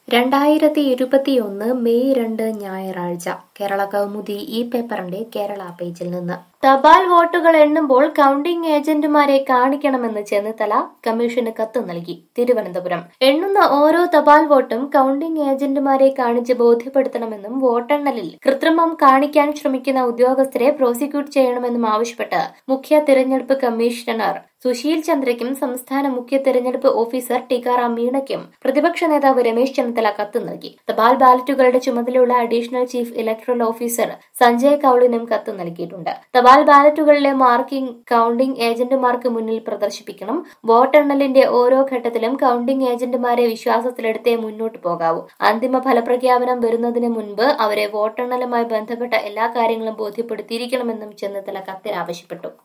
രണ്ടായിരത്തി ഇരുപത്തിയൊന്ന് മെയ് രണ്ട് ഞായറാഴ്ച കേരള കൗമുദി ഈ പേപ്പറിന്റെ കേരള പേജിൽ നിന്ന് തപാൽ വോട്ടുകൾ എണ്ണുമ്പോൾ കൌണ്ടിംഗ് ഏജന്റുമാരെ കാണിക്കണമെന്ന് ചെന്നിത്തല കമ്മീഷന് കത്ത് നൽകി തിരുവനന്തപുരം എണ്ണുന്ന ഓരോ തപാൽ വോട്ടും കൌണ്ടിംഗ് ഏജന്റുമാരെ കാണിച്ച് ബോധ്യപ്പെടുത്തണമെന്നും വോട്ടെണ്ണലിൽ കൃത്രിമം കാണിക്കാൻ ശ്രമിക്കുന്ന ഉദ്യോഗസ്ഥരെ പ്രോസിക്യൂട്ട് ചെയ്യണമെന്നും ആവശ്യപ്പെട്ട് മുഖ്യ തിരഞ്ഞെടുപ്പ് കമ്മീഷണർ സുശീൽ ചന്ദ്രയ്ക്കും സംസ്ഥാന മുഖ്യ തെരഞ്ഞെടുപ്പ് ഓഫീസർ ടിക്കാറാം മീണയ്ക്കും പ്രതിപക്ഷ നേതാവ് രമേശ് ചെന്നിത്തല കത്ത് നൽകി തപാൽ ബാലറ്റുകളുടെ ചുമതലയുള്ള additional chief electoral officer Sanjay കൌളിനും കത്ത് നൽകിയിട്ടുണ്ട് തപാൽ ബാലറ്റുകളിലെ മാർക്കിംഗ് കൌണ്ടിംഗ് ഏജന്റുമാർക്ക് മുന്നിൽ പ്രദർശിപ്പിക്കണം വോട്ടെണ്ണലിന്റെ ഓരോ ഘട്ടത്തിലും കൌണ്ടിംഗ് ഏജന്റുമാരെ വിശ്വാസത്തിലെടുത്തേ മുന്നോട്ട് പോകാവൂ അന്തിമ ഫലപ്രഖ്യാപനം വരുന്നതിന് മുൻപ് അവരെ വോട്ടെണ്ണലുമായി ബന്ധപ്പെട്ട എല്ലാ കാര്യങ്ങളും ബോധ്യപ്പെടുത്തിയിരിക്കണമെന്നും ചെന്നിത്തല കത്തിൽ ആവശ്യപ്പെട്ടു